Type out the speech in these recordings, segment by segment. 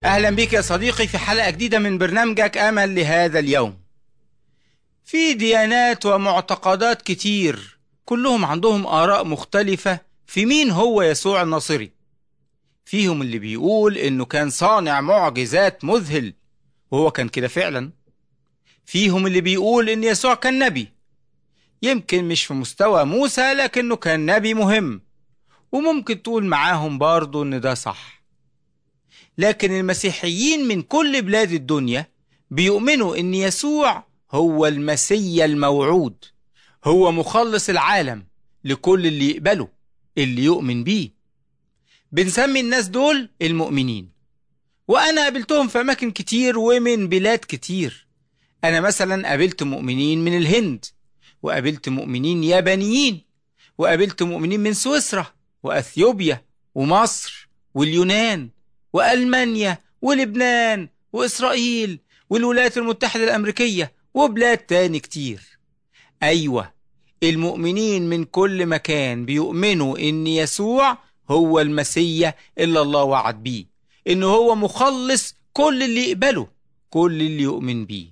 أهلا بك يا صديقي في حلقة جديدة من برنامجك أمل لهذا اليوم. في ديانات ومعتقدات كتير كلهم عندهم آراء مختلفة في مين هو يسوع الناصري. فيهم اللي بيقول إنه كان صانع معجزات مذهل وهو كان كده فعلا. فيهم اللي بيقول إن يسوع كان نبي. يمكن مش في مستوى موسى لكنه كان نبي مهم. وممكن تقول معاهم برضه إن ده صح. لكن المسيحيين من كل بلاد الدنيا بيؤمنوا ان يسوع هو المسيا الموعود هو مخلص العالم لكل اللي يقبله اللي يؤمن بيه بنسمي الناس دول المؤمنين وانا قابلتهم في اماكن كتير ومن بلاد كتير انا مثلا قابلت مؤمنين من الهند وقابلت مؤمنين يابانيين وقابلت مؤمنين من سويسرا واثيوبيا ومصر واليونان وألمانيا ولبنان وإسرائيل والولايات المتحدة الأمريكية وبلاد تاني كتير أيوة المؤمنين من كل مكان بيؤمنوا إن يسوع هو المسيا اللي الله وعد بيه إنه هو مخلص كل اللي يقبله كل اللي يؤمن بيه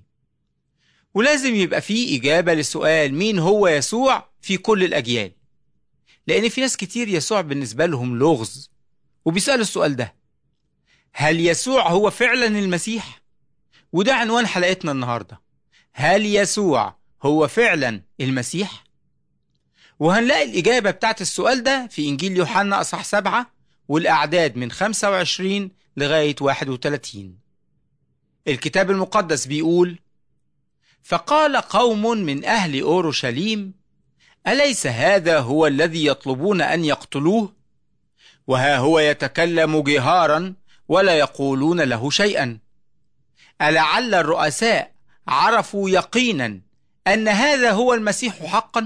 ولازم يبقى فيه إجابة لسؤال مين هو يسوع في كل الأجيال لأن في ناس كتير يسوع بالنسبة لهم لغز وبيسألوا السؤال ده هل يسوع هو فعلا المسيح؟ وده عنوان حلقتنا النهارده. هل يسوع هو فعلا المسيح؟ وهنلاقي الإجابة بتاعت السؤال ده في إنجيل يوحنا أصح سبعة والأعداد من 25 لغاية 31. الكتاب المقدس بيقول: فقال قوم من أهل أورشليم: أليس هذا هو الذي يطلبون أن يقتلوه؟ وها هو يتكلم جهارا ولا يقولون له شيئا ألعل الرؤساء عرفوا يقينا أن هذا هو المسيح حقا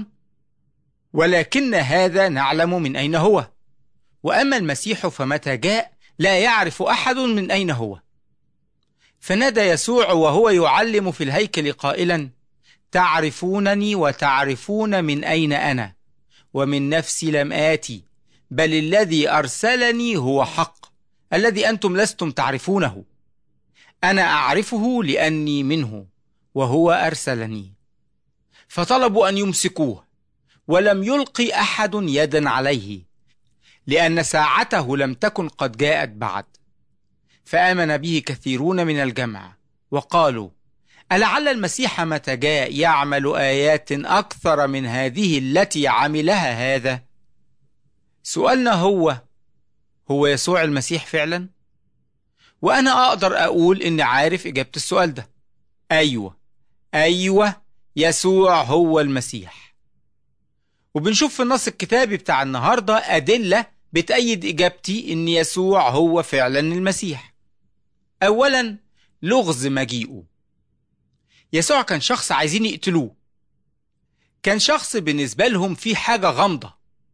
ولكن هذا نعلم من أين هو وأما المسيح فمتى جاء لا يعرف أحد من أين هو فنادى يسوع وهو يعلم في الهيكل قائلا تعرفونني وتعرفون من أين أنا ومن نفسي لم آتي بل الذي أرسلني هو حق الذي أنتم لستم تعرفونه أنا أعرفه لأني منه وهو أرسلني فطلبوا أن يمسكوه ولم يلقي أحد يدا عليه لأن ساعته لم تكن قد جاءت بعد فآمن به كثيرون من الجمع وقالوا ألعل المسيح متى جاء يعمل آيات أكثر من هذه التي عملها هذا سؤالنا هو هو يسوع المسيح فعلا؟ وأنا أقدر أقول إني عارف إجابة السؤال ده أيوة أيوة يسوع هو المسيح وبنشوف في النص الكتابي بتاع النهاردة أدلة بتأيد إجابتي إن يسوع هو فعلا المسيح أولا لغز مجيئه يسوع كان شخص عايزين يقتلوه كان شخص بالنسبة لهم في حاجة غامضة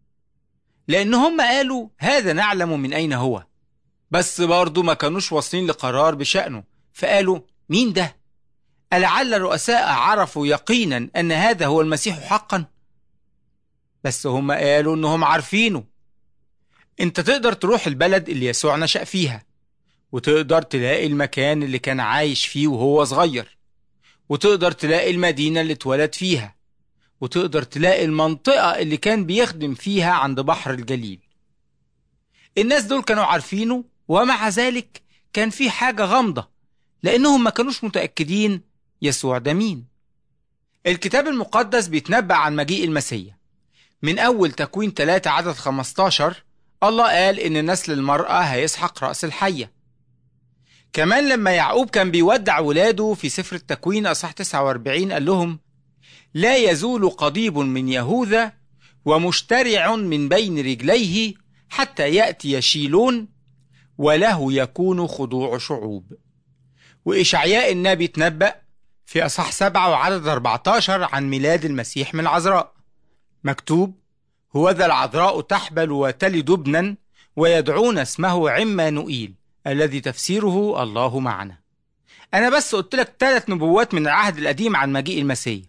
لأن هم قالوا هذا نعلم من أين هو بس برضه ما كانوش واصلين لقرار بشأنه فقالوا مين ده؟ ألعل الرؤساء عرفوا يقينا أن هذا هو المسيح حقا؟ بس هم قالوا أنهم عارفينه أنت تقدر تروح البلد اللي يسوع نشأ فيها وتقدر تلاقي المكان اللي كان عايش فيه وهو صغير وتقدر تلاقي المدينة اللي اتولد فيها وتقدر تلاقي المنطقة اللي كان بيخدم فيها عند بحر الجليل الناس دول كانوا عارفينه ومع ذلك كان في حاجة غامضة لأنهم ما كانوش متأكدين يسوع ده مين الكتاب المقدس بيتنبأ عن مجيء المسيح من أول تكوين 3 عدد 15 الله قال إن نسل المرأة هيسحق رأس الحية كمان لما يعقوب كان بيودع ولاده في سفر التكوين أصح 49 قال لهم لا يزول قضيب من يهوذا ومشترع من بين رجليه حتى يأتي شيلون وله يكون خضوع شعوب وإشعياء النبي تنبأ في أصح سبعة وعدد 14 عن ميلاد المسيح من العذراء مكتوب هوذا العذراء تحبل وتلد ابنا ويدعون اسمه عمانوئيل الذي تفسيره الله معنا أنا بس قلت لك ثلاث نبوات من العهد القديم عن مجيء المسيح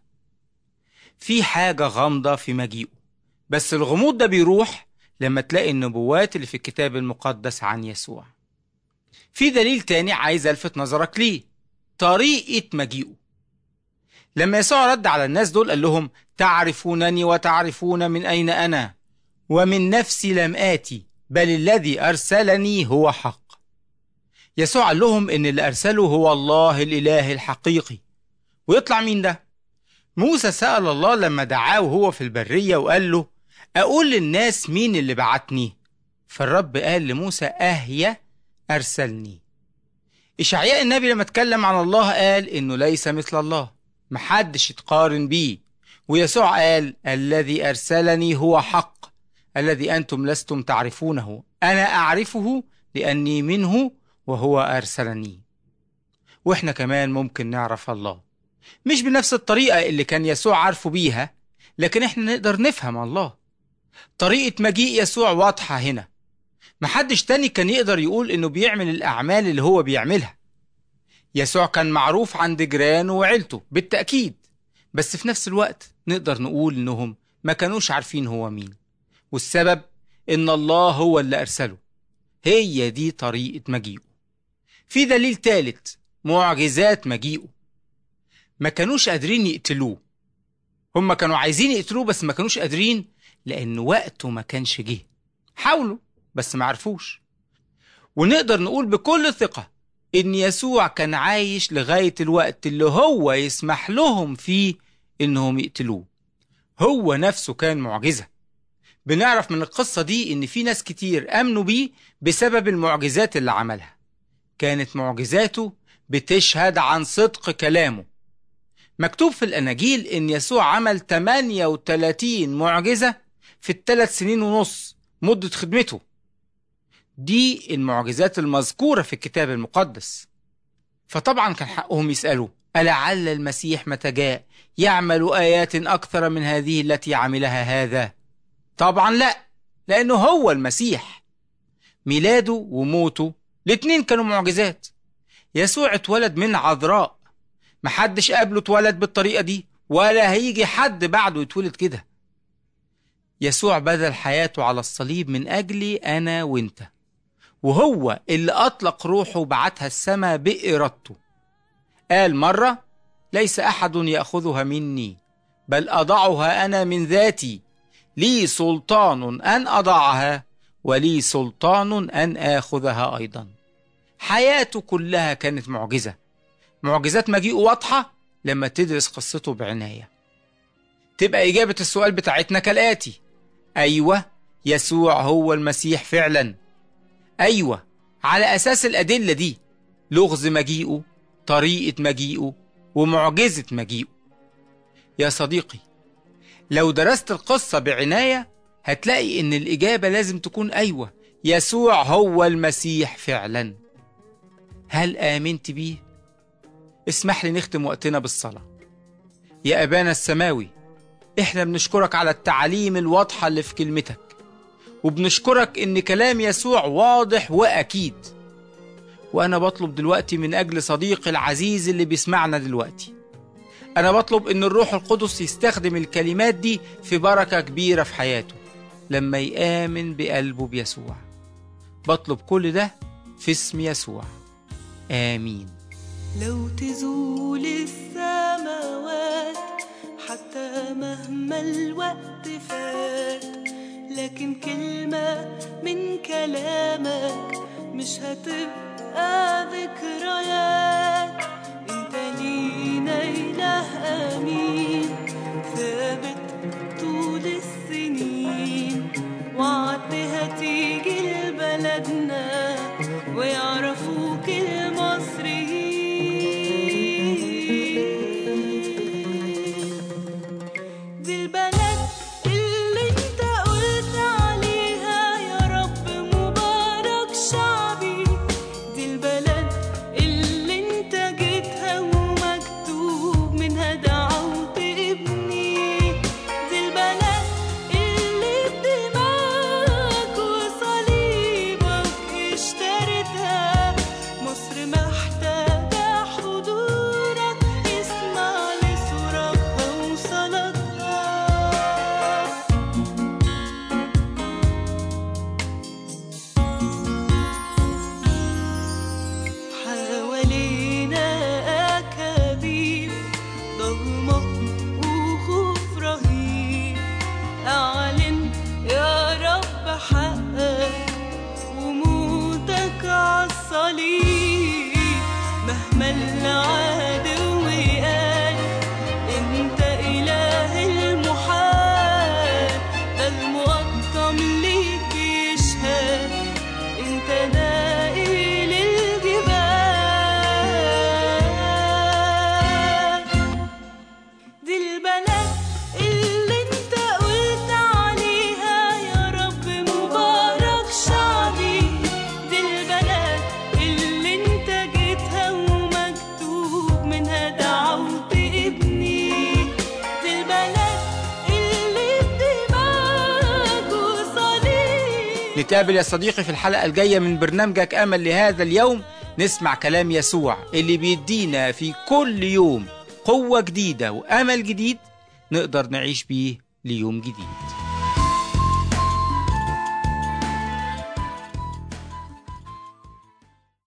في حاجة غامضة في مجيئه بس الغموض ده بيروح لما تلاقي النبوات اللي في الكتاب المقدس عن يسوع في دليل تاني عايز الفت نظرك ليه طريقة مجيئه لما يسوع رد على الناس دول قال لهم تعرفونني وتعرفون من أين أنا ومن نفسي لم آتي بل الذي أرسلني هو حق يسوع قال لهم إن اللي أرسله هو الله الإله الحقيقي ويطلع مين ده؟ موسى سأل الله لما دعاه وهو في البرية وقال له أقول للناس مين اللي بعتني فالرب قال لموسى أهيا أرسلني إشعياء النبي لما اتكلم عن الله قال إنه ليس مثل الله محدش يتقارن بيه ويسوع قال الذي أرسلني هو حق الذي أنتم لستم تعرفونه أنا أعرفه لأني منه وهو أرسلني وإحنا كمان ممكن نعرف الله مش بنفس الطريقة اللي كان يسوع عارفه بيها لكن إحنا نقدر نفهم الله طريقة مجيء يسوع واضحة هنا محدش تاني كان يقدر يقول إنه بيعمل الأعمال اللي هو بيعملها يسوع كان معروف عند جيرانه وعيلته بالتأكيد بس في نفس الوقت نقدر نقول إنهم ما كانوش عارفين هو مين والسبب إن الله هو اللي أرسله هي دي طريقة مجيئه في دليل تالت معجزات مجيئه ما كانوش قادرين يقتلوه هم كانوا عايزين يقتلوه بس ما كانوش قادرين لأن وقته ما كانش جه حاولوا بس ما عرفوش ونقدر نقول بكل ثقة إن يسوع كان عايش لغاية الوقت اللي هو يسمح لهم فيه إنهم يقتلوه هو نفسه كان معجزة بنعرف من القصة دي إن في ناس كتير آمنوا بيه بسبب المعجزات اللي عملها كانت معجزاته بتشهد عن صدق كلامه مكتوب في الأناجيل إن يسوع عمل 38 معجزة في الثلاث سنين ونص مدة خدمته دي المعجزات المذكورة في الكتاب المقدس فطبعا كان حقهم يسألوا ألعل المسيح متى جاء يعمل آيات أكثر من هذه التي عملها هذا طبعا لا لأنه هو المسيح ميلاده وموته الاتنين كانوا معجزات يسوع اتولد من عذراء محدش قبله اتولد بالطريقة دي ولا هيجي حد بعده يتولد كده يسوع بذل حياته على الصليب من أجلي أنا وإنت وهو اللي أطلق روحه وبعتها السماء بإرادته قال مرة ليس أحد يأخذها مني بل أضعها أنا من ذاتي لي سلطان أن أضعها ولي سلطان أن آخذها أيضا حياته كلها كانت معجزة معجزات مجيئه واضحة لما تدرس قصته بعناية تبقى إجابة السؤال بتاعتنا كالآتي أيوة يسوع هو المسيح فعلا أيوة على أساس الأدلة دي لغز مجيئه طريقة مجيئه ومعجزة مجيئه يا صديقي لو درست القصة بعناية هتلاقي إن الإجابة لازم تكون أيوة يسوع هو المسيح فعلا هل آمنت بيه؟ اسمح لي نختم وقتنا بالصلاة يا أبانا السماوي إحنا بنشكرك على التعليم الواضحة اللي في كلمتك وبنشكرك إن كلام يسوع واضح وأكيد وأنا بطلب دلوقتي من أجل صديقي العزيز اللي بيسمعنا دلوقتي أنا بطلب إن الروح القدس يستخدم الكلمات دي في بركة كبيرة في حياته لما يآمن بقلبه بيسوع بطلب كل ده في اسم يسوع آمين لو تزول السماوات حتى مهما الوقت فات لكن كلمة من كلامك مش هتبقى ذكريات انت لينا إله أمين ثابت طول السنين وعدت هتيجي لبلدنا ويعرفوك المصريين دي البلد اللي انت قلت عليها يا رب مبارك شعبي دي البلد العدو قال انت اله المحال ده المقطم ليك يشهد انت نائل الجبال دي البنات اللي انت قلت عليها يا رب مبارك شعبي دي البنات اللي انت جيتها ومكتوب منها دعوت ابني دي البنات اللي بدماغ وصليب نتقابل يا صديقي في الحلقة الجاية من برنامجك أمل لهذا اليوم نسمع كلام يسوع اللي بيدينا في كل يوم قوة جديدة وأمل جديد نقدر نعيش بيه ليوم جديد